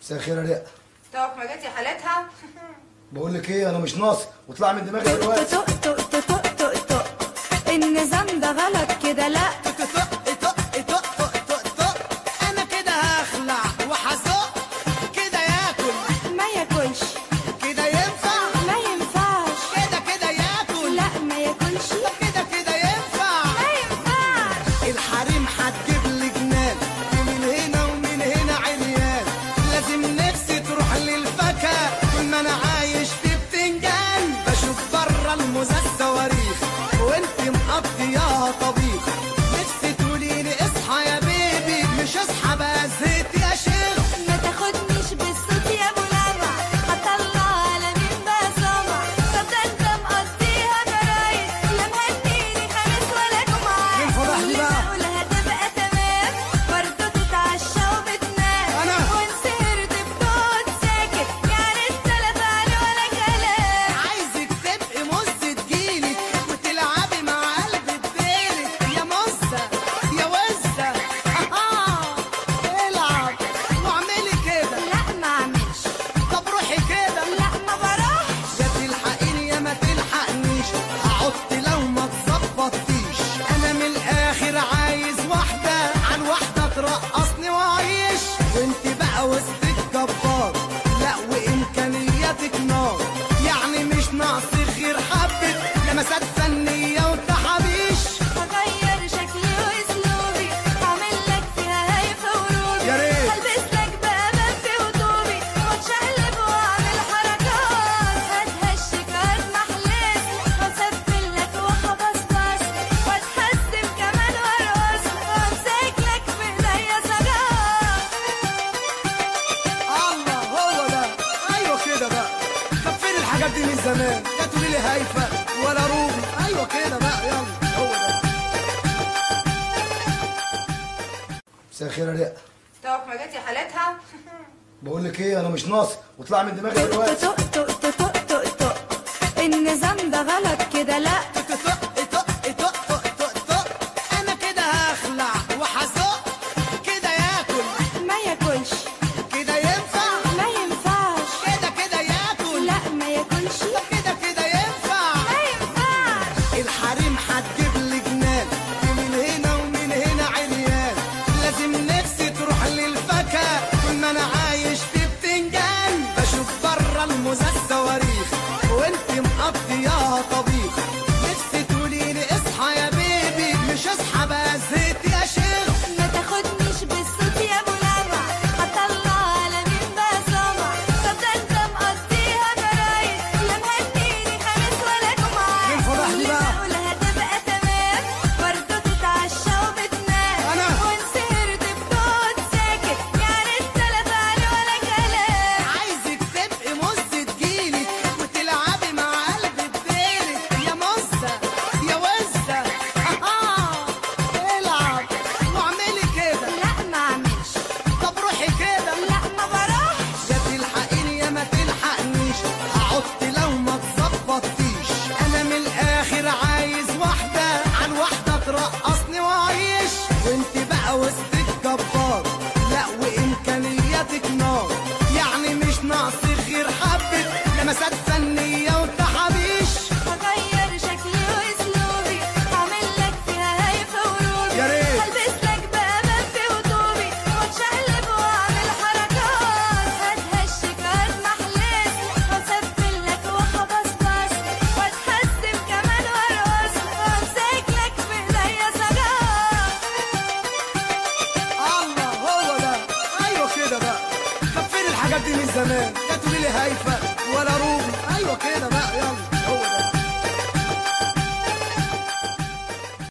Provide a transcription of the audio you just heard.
مساء الخير يا ريا تعرف ما جاتي حالتها بقول لك ايه انا مش ناقص واطلع من دماغي دلوقتي طق طق طق طق طق طق النظام ده غلط كده لا طق طق طق طق طق طق انا كده هخلع وهزق كده ياكل ما ياكلش كده ينفع ما ينفعش كده كده ياكل لا ما ياكلش كده كده ينفع ما ينفعش الحريم هتجيب لي جنان من هنا ومن هنا عريان لازم نفسي تروح للفاكهة طول ما انا عايش في بتنجان بشوف بره الموزة الصواريخ وانت مقضياها طبيخ نفسي تقولي لي اصحى يا بيبي مش اصحى بقى زهقت يا شيخ ما تاخدنيش بالصوت يا ابو لمع هطلع على مين بقى سمع طب ده انت مقضيها جرايد لا مهنيني خميس ولا جمعة مين فضحني بقى؟ اللي بقول هتبقى تمام برضه تتعشى وبتنام أنا؟ وانسهرت بتقعد ساكت يعني انت لا فعل ولا كلام عايزك تبقي مزة جيلك وتلعبي مع قلب بديلك يا مزة يا وزة آه العب واعملي كده لا ما اعملش طب روحي كده لا ما بروحش يا تلحقيني يا ما تلحقنيش هحط لو ما تظبطتيش انا من الاخر عايز واحدة عن واحدة ترقصني واعيش وانت بقى وسط الجبار لا وامكانياتك نار يعني مش ناقص غير حبة لمسات فنية وتحابيش هغير شكلي واسلوبي هعمل لك فيها هيفا وروبي يا ريت. هلبس لك بقى بنفي وطوبي واتشقلب واعمل حركات هتهشك هتمحلس واسفل لك وهبصبص واتحسب كمان وارقص وامسك لك في ايديا سجار الله هو ده ايوه كده بقى طب فين الحاجات دي من زمان لا تقولي لي هايفه ولا روبي ايوه كده بقى يلا هو ده مساء الخير يا ريا تعرف ما جاتي حالتها بقول لك ايه انا مش ناقص واطلع من دماغي دلوقتي طق طق طق طق طق طق النظام ده غلط كده لا طق طق طق طق طق طق انا كده هخلع وهزق كده ياكل ما ياكلش كده ينفع ما ينفعش كده كده ياكل لا ما ياكلش كده كده ينفع ما ينفعش الحريم هتجيب لي جنان من هنا ومن هنا عريان لازم نفسي تروح للفاكهة طول ما انا عايش في بتنجان بشوف بره الموزة الصواريخ وانت مقضياها طبيخ نفسي تقولي لي اصحى يا بيبي مش اصحى بقى زهقت يا شيخ ما تاخدنيش بالصوت يا ابو لمع هطلع على مين بقى سمع طب ده انت مقضيها جرايد لا مهنيني خميس ولا جمعة مين فضحني اللي بقى؟ بقول هتبقى تمام برضه تتعشى وبتنام أنا؟ وانسهرت بتقعد ساكت يعني انت لا فعل ولا كلام عايزك تبقي مزة جيلك وتلعبي مع قلب بديلك يا مزة يا وزة آه العب واعملي كده لا ما اعملش طب روحي كده لا ما بروحش يا تلحقيني يا ما تلحقنيش هحط لو ما تظبطتيش انا من الاخر عايز واحدة عن واحدة ترقصني واعيش وانت بقى وسط الجبار لا وامكانياتك نار يعني مش ناقص غير حبة لمسات فنية وتحابيش هغير شكلي واسلوبي هعمل لك فيها هيفا وروبي يا ريت. هلبس لك بقى بنفي وطوبي واتشقلب واعمل حركات هتهشك هتمحلس واسفل لك وهبصبص واتحسب كمان وارقص وامسك لك في ايديا سجار الله هو ده ايوه كده بقى طب فين الحاجات دي من زمان لا تقولي لي هايفه